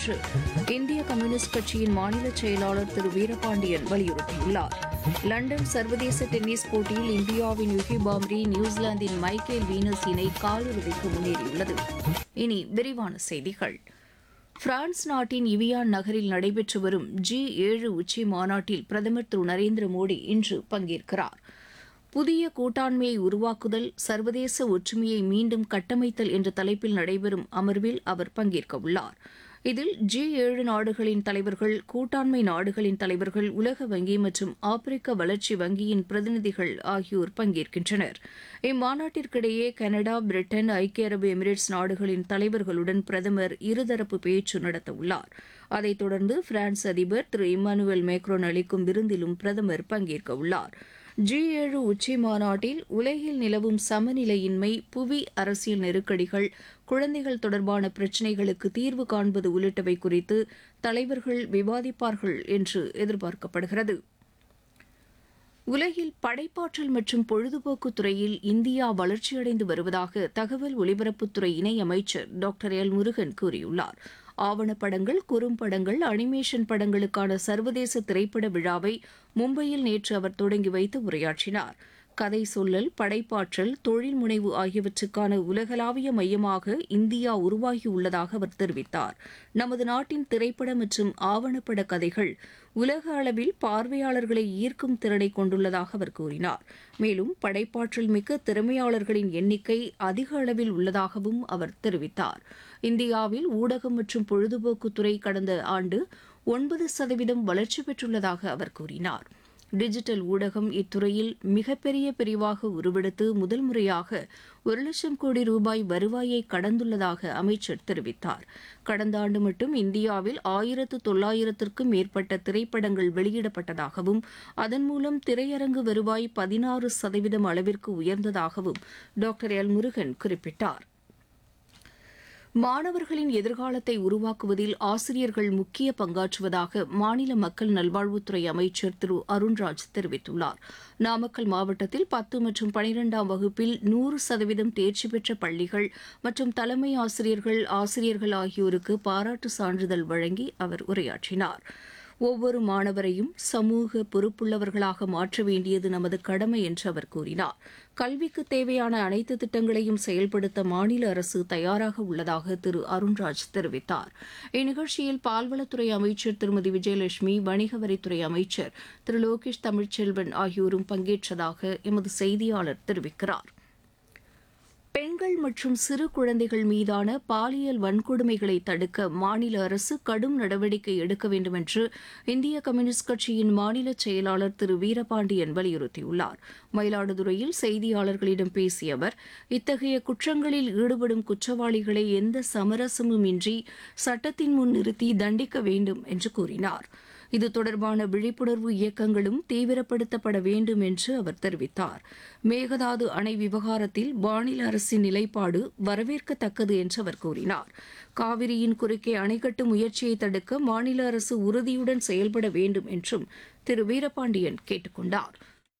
என்று இந்திய கம்யூனிஸ்ட் கட்சியின் மாநில செயலாளர் திரு வீரபாண்டியன் வலியுறுத்தியுள்ளார் லண்டன் சர்வதேச டென்னிஸ் போட்டியில் இந்தியாவின் யுகி பாம்ரி நியூசிலாந்தின் மைக்கேல் வீனஸ் இணை காலிறுதிக்கு முன்னேறியுள்ளது இனி விரிவான செய்திகள் பிரான்ஸ் நாட்டின் இவியான் நகரில் நடைபெற்று வரும் ஜி ஏழு உச்சி மாநாட்டில் பிரதமர் திரு நரேந்திர மோடி இன்று பங்கேற்கிறார் புதிய கூட்டாண்மையை உருவாக்குதல் சர்வதேச ஒற்றுமையை மீண்டும் கட்டமைத்தல் என்ற தலைப்பில் நடைபெறும் அமர்வில் அவர் பங்கேற்க உள்ளார் இதில் ஜி ஏழு நாடுகளின் தலைவர்கள் கூட்டாண்மை நாடுகளின் தலைவர்கள் உலக வங்கி மற்றும் ஆப்பிரிக்க வளர்ச்சி வங்கியின் பிரதிநிதிகள் ஆகியோர் பங்கேற்கின்றனர் இம்மாநாட்டிற்கிடையே கனடா பிரிட்டன் ஐக்கிய அரபு எமிரேட்ஸ் நாடுகளின் தலைவர்களுடன் பிரதமர் இருதரப்பு பேச்சு நடத்தவுள்ளார் அதைத் தொடர்ந்து பிரான்ஸ் அதிபர் திரு இம்மானுவேல் மேக்ரோன் அளிக்கும் விருந்திலும் பிரதமர் பங்கேற்க உள்ளார் ஜி ஏழு உச்சி மாநாட்டில் உலகில் நிலவும் சமநிலையின்மை புவி அரசியல் நெருக்கடிகள் குழந்தைகள் தொடர்பான பிரச்சினைகளுக்கு தீர்வு காண்பது உள்ளிட்டவை குறித்து தலைவர்கள் விவாதிப்பார்கள் என்று எதிர்பார்க்கப்படுகிறது உலகில் படைப்பாற்றல் மற்றும் பொழுதுபோக்கு துறையில் இந்தியா வளர்ச்சியடைந்து வருவதாக தகவல் ஒலிபரப்புத்துறை இணையமைச்சர் டாக்டர் எல் முருகன் கூறியுள்ளார் ஆவணப்படங்கள் குறும்படங்கள் அனிமேஷன் படங்களுக்கான சர்வதேச திரைப்பட விழாவை மும்பையில் நேற்று அவர் தொடங்கி வைத்து உரையாற்றினார் கதை சொல்லல் படைப்பாற்றல் தொழில் முனைவு ஆகியவற்றுக்கான உலகளாவிய மையமாக இந்தியா உருவாகியுள்ளதாக அவர் தெரிவித்தார் நமது நாட்டின் திரைப்பட மற்றும் ஆவணப்பட கதைகள் உலக அளவில் பார்வையாளர்களை ஈர்க்கும் திறனை கொண்டுள்ளதாக அவர் கூறினார் மேலும் படைப்பாற்றல் மிக்க திறமையாளர்களின் எண்ணிக்கை அதிக அளவில் உள்ளதாகவும் அவர் தெரிவித்தார் இந்தியாவில் ஊடகம் மற்றும் பொழுதுபோக்குத்துறை கடந்த ஆண்டு ஒன்பது சதவீதம் வளர்ச்சி பெற்றுள்ளதாக அவர் கூறினார் டிஜிட்டல் ஊடகம் இத்துறையில் மிகப்பெரிய பிரிவாக உருவெடுத்து முதல் முறையாக ஒரு லட்சம் கோடி ரூபாய் வருவாயை கடந்துள்ளதாக அமைச்சர் தெரிவித்தார் கடந்த ஆண்டு மட்டும் இந்தியாவில் ஆயிரத்து தொள்ளாயிரத்திற்கும் மேற்பட்ட திரைப்படங்கள் வெளியிடப்பட்டதாகவும் அதன் மூலம் திரையரங்கு வருவாய் பதினாறு சதவீதம் அளவிற்கு உயர்ந்ததாகவும் டாக்டர் எல் முருகன் குறிப்பிட்டார் மாணவர்களின் எதிர்காலத்தை உருவாக்குவதில் ஆசிரியர்கள் முக்கிய பங்காற்றுவதாக மாநில மக்கள் நல்வாழ்வுத்துறை அமைச்சர் திரு அருண்ராஜ் தெரிவித்துள்ளார் நாமக்கல் மாவட்டத்தில் பத்து மற்றும் பனிரெண்டாம் வகுப்பில் நூறு சதவீதம் தேர்ச்சி பெற்ற பள்ளிகள் மற்றும் தலைமை ஆசிரியர்கள் ஆசிரியர்கள் ஆகியோருக்கு பாராட்டு சான்றிதழ் வழங்கி அவர் உரையாற்றினார் ஒவ்வொரு மாணவரையும் சமூக பொறுப்புள்ளவர்களாக மாற்ற வேண்டியது நமது கடமை என்று அவர் கூறினார் கல்விக்கு தேவையான அனைத்து திட்டங்களையும் செயல்படுத்த மாநில அரசு தயாராக உள்ளதாக திரு அருண்ராஜ் தெரிவித்தார் இந்நிகழ்ச்சியில் பால்வளத்துறை அமைச்சர் திருமதி விஜயலட்சுமி வணிக வரித்துறை அமைச்சர் திரு லோகேஷ் தமிழ்ச்செல்வன் ஆகியோரும் பங்கேற்றதாக எமது செய்தியாளர் தெரிவிக்கிறார் பெண்கள் மற்றும் சிறு குழந்தைகள் மீதான பாலியல் வன்கொடுமைகளை தடுக்க மாநில அரசு கடும் நடவடிக்கை எடுக்க வேண்டும் என்று இந்திய கம்யூனிஸ்ட் கட்சியின் மாநில செயலாளர் திரு வீரபாண்டியன் வலியுறுத்தியுள்ளார் மயிலாடுதுறையில் செய்தியாளர்களிடம் பேசிய அவர் இத்தகைய குற்றங்களில் ஈடுபடும் குற்றவாளிகளை எந்த சமரசமும் இன்றி சட்டத்தின் முன் நிறுத்தி தண்டிக்க வேண்டும் என்று கூறினார் இது தொடர்பான விழிப்புணர்வு இயக்கங்களும் தீவிரப்படுத்தப்பட வேண்டும் என்று அவர் தெரிவித்தார் மேகதாது அணை விவகாரத்தில் மாநில அரசின் நிலைப்பாடு வரவேற்கத்தக்கது என்று அவர் கூறினார் காவிரியின் குறுக்கே அணை கட்டும் முயற்சியை தடுக்க மாநில அரசு உறுதியுடன் செயல்பட வேண்டும் என்றும் திரு வீரபாண்டியன் கேட்டுக் கொண்டார்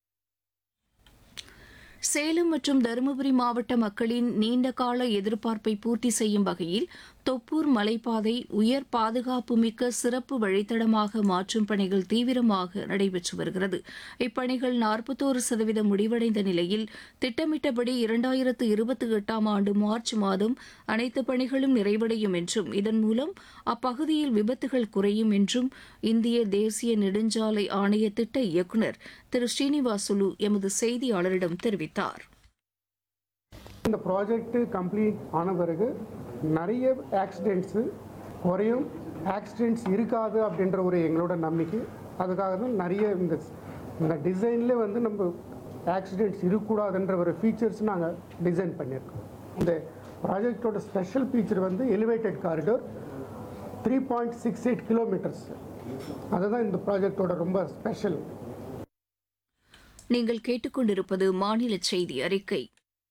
சேலம் மற்றும் தருமபுரி மாவட்ட மக்களின் நீண்டகால எதிர்பார்ப்பை பூர்த்தி செய்யும் வகையில் தொப்பூர் மலைப்பாதை உயர் பாதுகாப்பு மிக்க சிறப்பு வழித்தடமாக மாற்றும் பணிகள் தீவிரமாக நடைபெற்று வருகிறது இப்பணிகள் நாற்பத்தோரு சதவீதம் முடிவடைந்த நிலையில் திட்டமிட்டபடி இரண்டாயிரத்து இருபத்தி எட்டாம் ஆண்டு மார்ச் மாதம் அனைத்து பணிகளும் நிறைவடையும் என்றும் இதன் மூலம் அப்பகுதியில் விபத்துகள் குறையும் என்றும் இந்திய தேசிய நெடுஞ்சாலை ஆணைய திட்ட இயக்குநர் திரு ஸ்ரீனிவாசுலு எமது செய்தியாளரிடம் தெரிவித்தார் இந்த ப்ராஜெக்ட் கம்ப்ளீட் ஆன பிறகு நிறைய ஆக்சிடெண்ட்ஸு குறையும் ஆக்சிடெண்ட்ஸ் இருக்காது அப்படின்ற ஒரு எங்களோட நம்பிக்கை அதுக்காக தான் நிறைய இந்த இந்த டிசைன்லேயே வந்து நம்ம ஆக்சிடெண்ட்ஸ் இருக்கக்கூடாதுன்ற ஒரு ஃபீச்சர்ஸ் நாங்கள் டிசைன் பண்ணியிருக்கோம் இந்த ப்ராஜெக்டோட ஸ்பெஷல் ஃபீச்சர் வந்து elevated corridor three point six eight kilometres அதுதான் இந்த ப்ராஜெக்டோட ரொம்ப ஸ்பெஷல் நீங்கள் கேட்டுக்கொண்டிருப்பது மாநில செய்தி அறிக்கை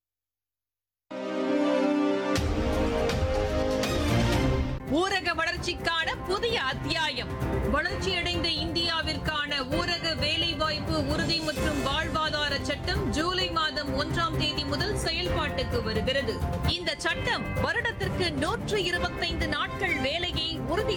ஊரக வளர்ச்சிக்கான புதிய அத்தியாயம் வளர்ச்சியடைந்த இந்தியாவிற்கான ஊரக வேலைவாய்ப்பு உறுதி மற்றும் வாழ்வாதார சட்டம் ஜூலை மாதம் ஒன்றாம் தேதி முதல் செயல்பாட்டுக்கு வருகிறது இந்த சட்டம் வருடத்திற்கு நூற்று இருபத்தைந்து நாட்கள் வேலையை உறுதி